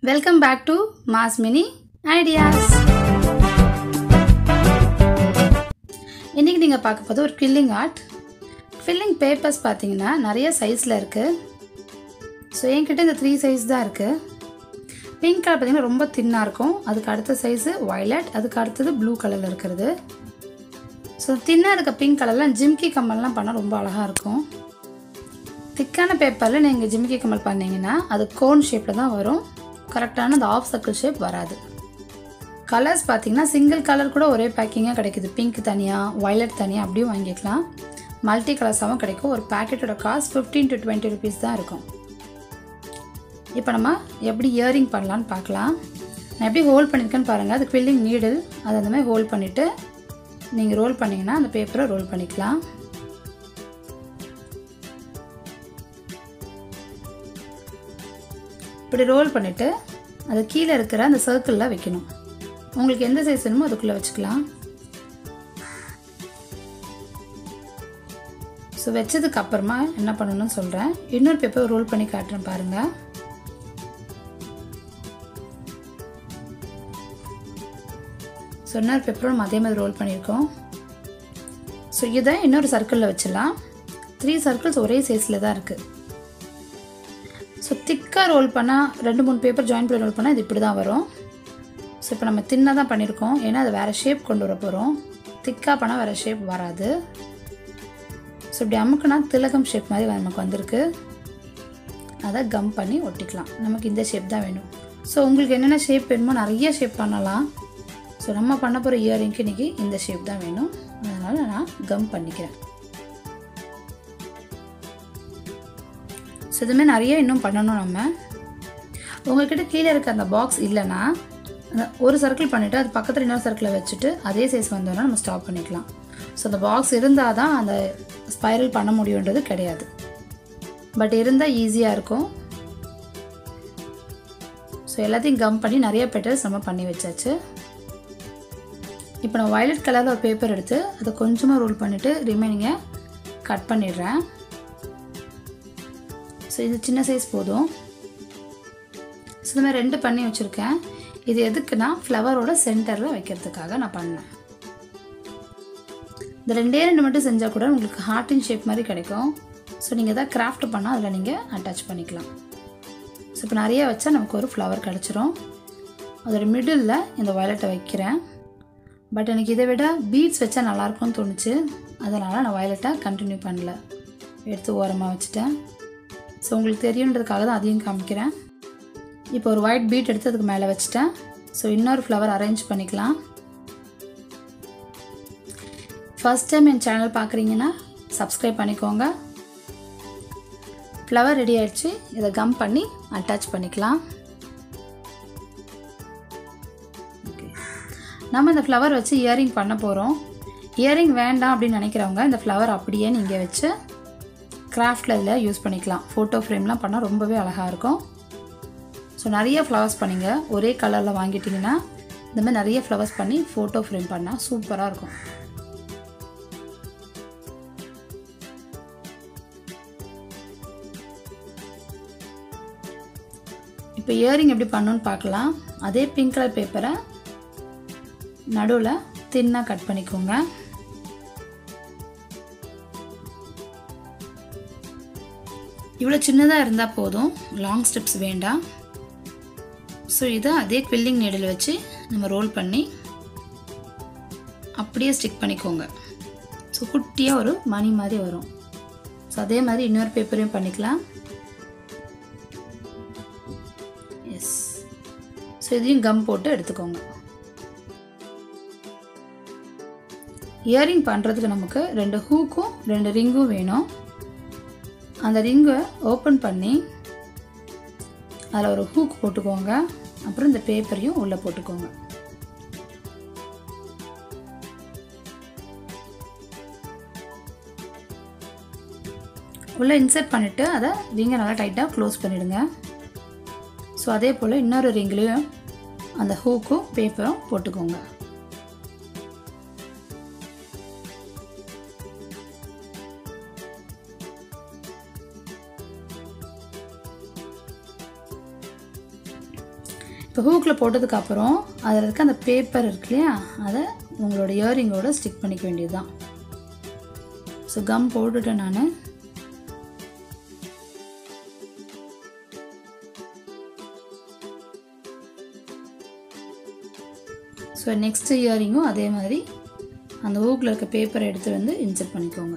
welcome back to mass mini ideas இன்றைக்கி நீங்கள் பார்க்க போது ஒரு ஃபில்லிங் ஆர்ட் ஃபில்லிங் பேப்பர்ஸ் பார்த்தீங்கன்னா நிறைய சைஸில் இருக்குது ஸோ என்கிட்ட இந்த த்ரீ சைஸ் தான் இருக்குது பிங்க் கலர் பார்த்தீங்கன்னா ரொம்ப தின்னாக இருக்கும் அதுக்கு அடுத்த சைஸு வயலட் அதுக்கு அடுத்தது ப்ளூ கலரில் இருக்கிறது ஸோ தின்னாக இருக்க பிங்க் கலரில் ஜிம்கி கம்மல்லாம் பண்ணால் ரொம்ப அழகாக இருக்கும் திக்கான பேப்பரில் நீங்கள் ஜிமிக்கி கமல் பண்ணீங்கன்னா அது கோன் ஷேப்பில் தான் வரும் கரெக்டான அந்த ஆஃப் சர்க்கிள் ஷேப் வராது கலர்ஸ் பார்த்தீங்கன்னா சிங்கிள் கலர் கூட ஒரே பேக்கிங்காக கிடைக்குது பிங்க் தனியாக வயலட் தனியாக அப்படியும் வாங்கிக்கலாம் மல்டி கலர்ஸாகவும் கிடைக்கும் ஒரு பேக்கெட்டோட cost fifteen to twenty rupees தான் இருக்கும் இப்போ நம்ம எப்படி இயரிங் பண்ணலான்னு பார்க்கலாம் நான் எப்படி ஹோல்ட் பண்ணியிருக்கேன்னு பாருங்கள் அது குவில்லிங் நீடில் அதை அந்த மாதிரி ஹோல்ட் பண்ணிவிட்டு நீங்கள் ரோல் பண்ணிங்கன்னா அந்த பேப்பரை ரோல் பண்ணிக்கலாம் இப்படி ரோல் பண்ணிவிட்டு அது கீழே இருக்கிற அந்த சர்க்கிளில் வைக்கணும் உங்களுக்கு எந்த சைஸ் வேணுமோ அதுக்குள்ளே வச்சுக்கலாம் ஸோ வச்சதுக்கு அப்புறமா என்ன பண்ணணும்னு சொல்கிறேன் இன்னொரு பேப்பர் ரோல் பண்ணி காட்டுறேன் பாருங்கள் ஸோ இன்னொரு பேப்பரும் நம்ம அதே மாதிரி ரோல் பண்ணியிருக்கோம் ஸோ இதை இன்னொரு சர்க்கிளில் வச்சிடலாம் த்ரீ சர்க்கிள்ஸ் ஒரே சைஸில் தான் இருக்குது ஸோ திக்காக ரோல் பண்ணால் ரெண்டு மூணு பேப்பர் ஜாயின் பண்ணி ரோல் பண்ணால் இது இப்படி தான் வரும் ஸோ இப்போ நம்ம தின்னாக தான் பண்ணியிருக்கோம் ஏன்னா அது வேறு ஷேப் கொண்டு வர போகிறோம் திக்காக பண்ணால் வேறு ஷேப் வராது ஸோ இப்படி அமுக்குனா திலகம் ஷேப் மாதிரி நமக்கு வந்திருக்கு அதை கம் பண்ணி ஒட்டிக்கலாம் நமக்கு இந்த ஷேப் தான் வேணும் ஸோ உங்களுக்கு என்னென்ன ஷேப் வேணுமோ நிறைய ஷேப் பண்ணலாம் ஸோ நம்ம பண்ண போகிற இயரிங்க்கு இன்றைக்கி இந்த ஷேப் தான் வேணும் அதனால் நான் கம் பண்ணிக்கிறேன் ஸோ இதுமாதிரி நிறைய இன்னும் பண்ணணும் நம்ம உங்கள்கிட்ட கீழே இருக்க அந்த பாக்ஸ் இல்லைன்னா அந்த ஒரு சர்க்கிள் பண்ணிவிட்டு அது பக்கத்தில் இன்னொரு சர்க்கிளை வச்சுட்டு அதே சைஸ் வந்தோன்னா நம்ம ஸ்டாப் பண்ணிக்கலாம் ஸோ அந்த பாக்ஸ் இருந்தால் தான் அந்த ஸ்பைரல் பண்ண முடியுன்றது கிடையாது பட் இருந்தால் ஈஸியாக இருக்கும் ஸோ எல்லாத்தையும் கம் பண்ணி நிறைய பெட்டல்ஸ் நம்ம பண்ணி வச்சாச்சு இப்போ நான் வயலட் கலரில் ஒரு பேப்பர் எடுத்து அதை கொஞ்சமாக ரோல் பண்ணிவிட்டு ரிமைனிங்கை கட் பண்ணிடுறேன் ஸோ இது சின்ன சைஸ் போதும் ஸோ இந்த மாதிரி ரெண்டு பண்ணி வச்சுருக்கேன் இது எதுக்குன்னா ஃப்ளவரோட சென்டரில் வைக்கிறதுக்காக நான் பண்ணேன் இந்த ரெண்டே ரெண்டு மட்டும் செஞ்சால் கூட உங்களுக்கு ஹார்ட்டின் ஷேப் மாதிரி கிடைக்கும் ஸோ நீங்கள் எதாவது கிராஃப்ட் பண்ணால் அதில் நீங்கள் அட்டாச் பண்ணிக்கலாம் ஸோ இப்போ நிறைய வச்சா நமக்கு ஒரு ஃப்ளவர் கிடச்சிரும் அதோட மிடில் இந்த வயலட்டை வைக்கிறேன் பட் எனக்கு இதை விட பீட்ஸ் வச்சா நல்லாயிருக்கும்னு தோணுச்சு அதனால் நான் வயலட்டை கண்டினியூ பண்ணல எடுத்து ஓரமாக வச்சுட்டேன் ஸோ உங்களுக்கு தெரியுன்றதுக்காக தான் அதையும் காமிக்கிறேன் இப்போ ஒரு ஒயிட் பீட் எடுத்து அதுக்கு மேலே வச்சுட்டேன் ஸோ இன்னொரு ஃப்ளவர் அரேஞ்ச் பண்ணிக்கலாம் ஃபஸ்ட் டைம் என் சேனல் பார்க்குறீங்கன்னா சப்ஸ்கிரைப் பண்ணிக்கோங்க ஃப்ளவர் ரெடி ஆயிடுச்சு இதை கம் பண்ணி அட்டாச் பண்ணிக்கலாம் நம்ம இந்த ஃப்ளவர் வச்சு இயரிங் பண்ண போகிறோம் இயரிங் வேண்டாம் அப்படின்னு நினைக்கிறவங்க இந்த ஃப்ளவர் அப்படியே நீங்கள் வச்சு கிராஃப்டில் இதில் யூஸ் பண்ணிக்கலாம் ஃபோட்டோ ஃப்ரேம்லாம் பண்ணால் ரொம்பவே அழகாக இருக்கும் ஸோ நிறைய ஃப்ளவர்ஸ் பண்ணிங்க ஒரே கலரில் வாங்கிட்டிங்கன்னா இந்த மாதிரி நிறைய ஃப்ளவர்ஸ் பண்ணி ஃபோட்டோ ஃப்ரேம் பண்ணால் சூப்பராக இருக்கும் இப்போ இயரிங் எப்படி பண்ணணுன்னு பார்க்கலாம் அதே பிங்க் கலர் பேப்பரை நடுவில் தின்னாக கட் பண்ணிக்கோங்க இவ்வளோ சின்னதாக இருந்தால் போதும் லாங் ஸ்டெப்ஸ் வேண்டாம் ஸோ இதை அதே குவில்லிங் நீடில் வச்சு நம்ம ரோல் பண்ணி அப்படியே ஸ்டிக் பண்ணிக்கோங்க ஸோ குட்டியாக ஒரு மணி மாதிரி வரும் ஸோ அதே மாதிரி இன்னொரு பேப்பரையும் பண்ணிக்கலாம் எஸ் ஸோ இதையும் கம் போட்டு எடுத்துக்கோங்க இயரிங் பண்ணுறதுக்கு நமக்கு ரெண்டு ஹூக்கும் ரெண்டு ரிங்கும் வேணும் அந்த ரிங்கை ஓப்பன் பண்ணி அதில் ஒரு ஹூக் போட்டுக்கோங்க அப்புறம் இந்த பேப்பரையும் உள்ளே போட்டுக்கோங்க உள்ளே இன்சர்ட் பண்ணிவிட்டு அதை ரிங்கை நல்லா டைட்டாக க்ளோஸ் பண்ணிவிடுங்க ஸோ அதே போல் இன்னொரு ரிங்லேயும் அந்த ஹூக்கும் பேப்பரும் போட்டுக்கோங்க இப்போ ஹூக்கில் போட்டதுக்கப்புறம் அதில் இருக்க அந்த பேப்பர் இருக்கு இல்லையா அதை உங்களோட இயரிங்கோட ஸ்டிக் பண்ணிக்க வேண்டியது தான் ஸோ கம் போட்டுட்டேன் நான் ஸோ நெக்ஸ்ட் இயரிங்கும் அதே மாதிரி அந்த ஹூக்கில் இருக்க பேப்பரை எடுத்து வந்து இன்சர்ட் பண்ணிக்கோங்க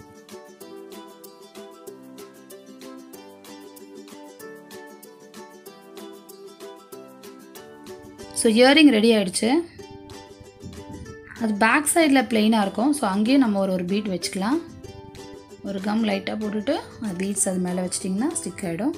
ஸோ இயரிங் ரெடி ஆயிடுச்சு அது பேக் சைடில் பிளெயினாக இருக்கும் ஸோ அங்கேயும் நம்ம ஒரு ஒரு பீட் வச்சுக்கலாம் ஒரு கம் லைட்டாக போட்டுட்டு அந்த பீட்ஸ் அது மேலே வச்சிட்டிங்கன்னா ஸ்டிக் ஆகிடும்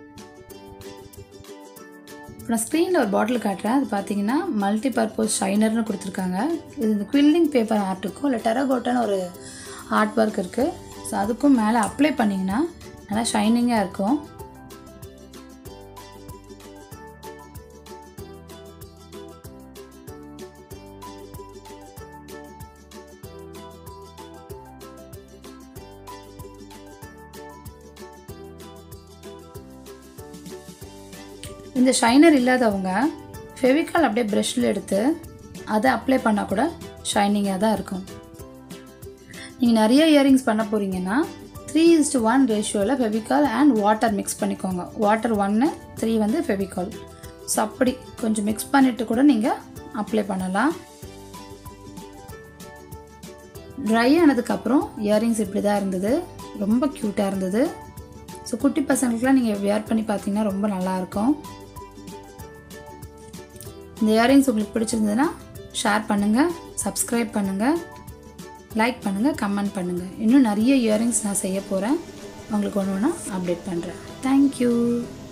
இப்போ நான் ஸ்க்ரீனில் ஒரு பாட்டில் காட்டுறேன் அது பார்த்தீங்கன்னா மல்டி பர்பஸ் ஷைனர்னு கொடுத்துருக்காங்க இது இந்த குவில்லிங் பேப்பர் ஆர்ட்டுக்கும் இல்லை டெரகோட்டான்னு ஒரு ஆர்ட் ஒர்க் இருக்குது ஸோ அதுக்கும் மேலே அப்ளை பண்ணிங்கன்னா நல்லா ஷைனிங்காக இருக்கும் இந்த ஷைனர் இல்லாதவங்க ஃபெவிகால் அப்படியே ப்ரஷில் எடுத்து அதை அப்ளை பண்ணால் கூட ஷைனிங்காக தான் இருக்கும் நீங்கள் நிறைய இயரிங்ஸ் பண்ண போகிறீங்கன்னா த்ரீ இஸ்டு ஒன் ரேஷியோவில் ஃபெவிகால் அண்ட் வாட்டர் மிக்ஸ் பண்ணிக்கோங்க வாட்டர் ஒன்று த்ரீ வந்து ஃபெவிகால் ஸோ அப்படி கொஞ்சம் மிக்ஸ் பண்ணிவிட்டு கூட நீங்கள் அப்ளை பண்ணலாம் ட்ரை ஆனதுக்கப்புறம் இயரிங்ஸ் இப்படி தான் இருந்தது ரொம்ப க்யூட்டாக இருந்தது ஸோ குட்டி பசங்களுக்குலாம் நீங்கள் வியர் பண்ணி பார்த்தீங்கன்னா ரொம்ப நல்லாயிருக்கும் இந்த இயரிங்ஸ் உங்களுக்கு பிடிச்சிருந்ததுன்னா ஷேர் பண்ணுங்கள் சப்ஸ்கிரைப் பண்ணுங்கள் லைக் பண்ணுங்கள் கமெண்ட் பண்ணுங்கள் இன்னும் நிறைய இயரிங்ஸ் நான் செய்ய போகிறேன் உங்களுக்கு ஒன்று ஒன்றா அப்டேட் பண்ணுறேன் தேங்க்யூ